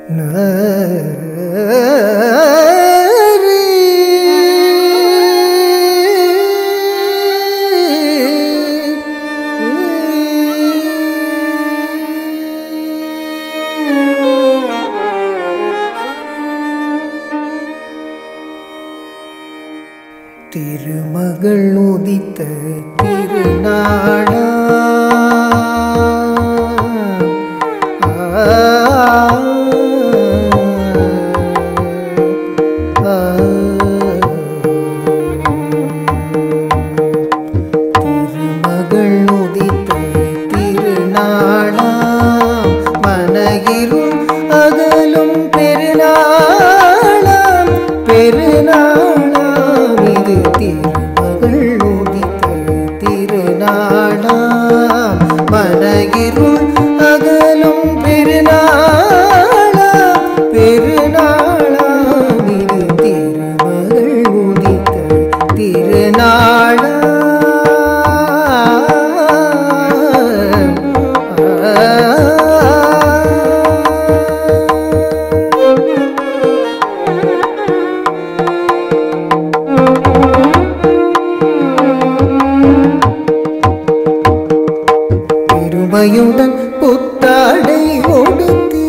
திருமகள் உதித்த திருநாளா திருமகள் உதித்த திருநாளா மனகிரும் அகலும் பெருநாளாம் பெருநாளாம் இது திருமகள் உதித்த திருநாளாம் மனகிரும் அகலும் பெருநாளாம் பெருநாளாம் இது திருமகள் உதித்த திருநாளாம் பெருமையுடன் புத்தாடை ஒடுத்தி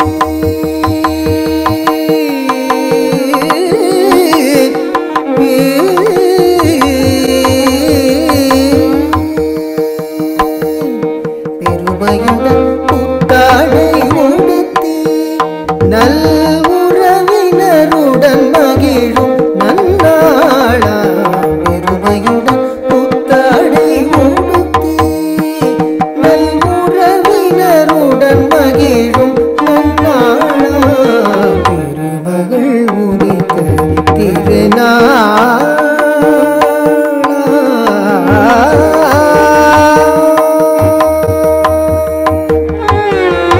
பெருமையுடன் புத்தாடை ஒடுத்தி நல் உறவினருடன் மகிழும் நன்னாளா பெருமையுடன் புத்தாடை ஒடுத்தி நல் உறவினருடன் மகிழும் நன்னாளா திருமகள் உதித்த திருநாள்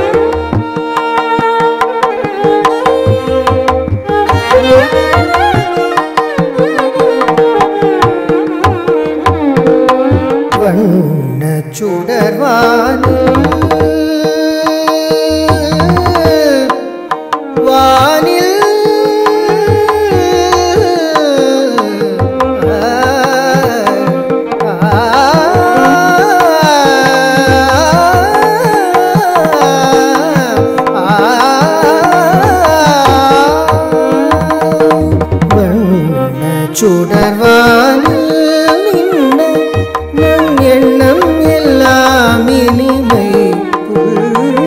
வண்ண சுடர்வானில் வானில் வண்ண சுடர்வானில் நின்ன நம் எண்ணம் எல்லாம் இனிமை உள்ள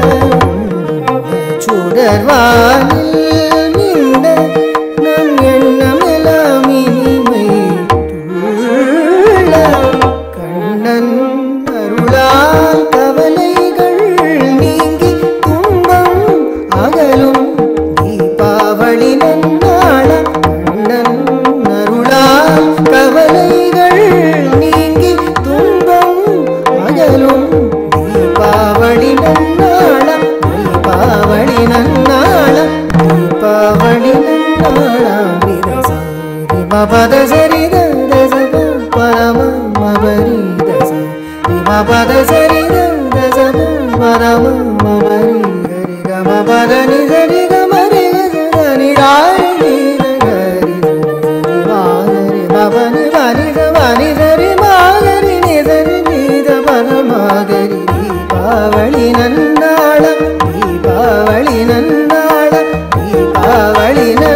சுடர்வானில் நின்ற நம் எண்ணம் எல்லாம் இனிமை உள்ள கண்ணன் அருளால் கவலைகள் நீங்கி துன்பம் அகலும் தீபாவளி நன்னாளம் கண்ணன் அருளால் கவலைகள் நீங்கி துன்பம் அகலும் தீபாவளி நன்னாளம் தீபாவளி நன்னாளம் தீபாவளி நன்னாளம் விரசாரி மபத சரி தச பரம மபரி தச மபத சரி தச பரம மபரி ஹரி கம பத நி சரி கம ரி சரி ராரி ஹரி மாகரி பவனி வனி சவனி சரி மாகரி நி சரி நீத பரமாகரி தீபாவளி நன்னாளம் தீபாவளி நன்னாளம் தீபாவளி நன்னாளம்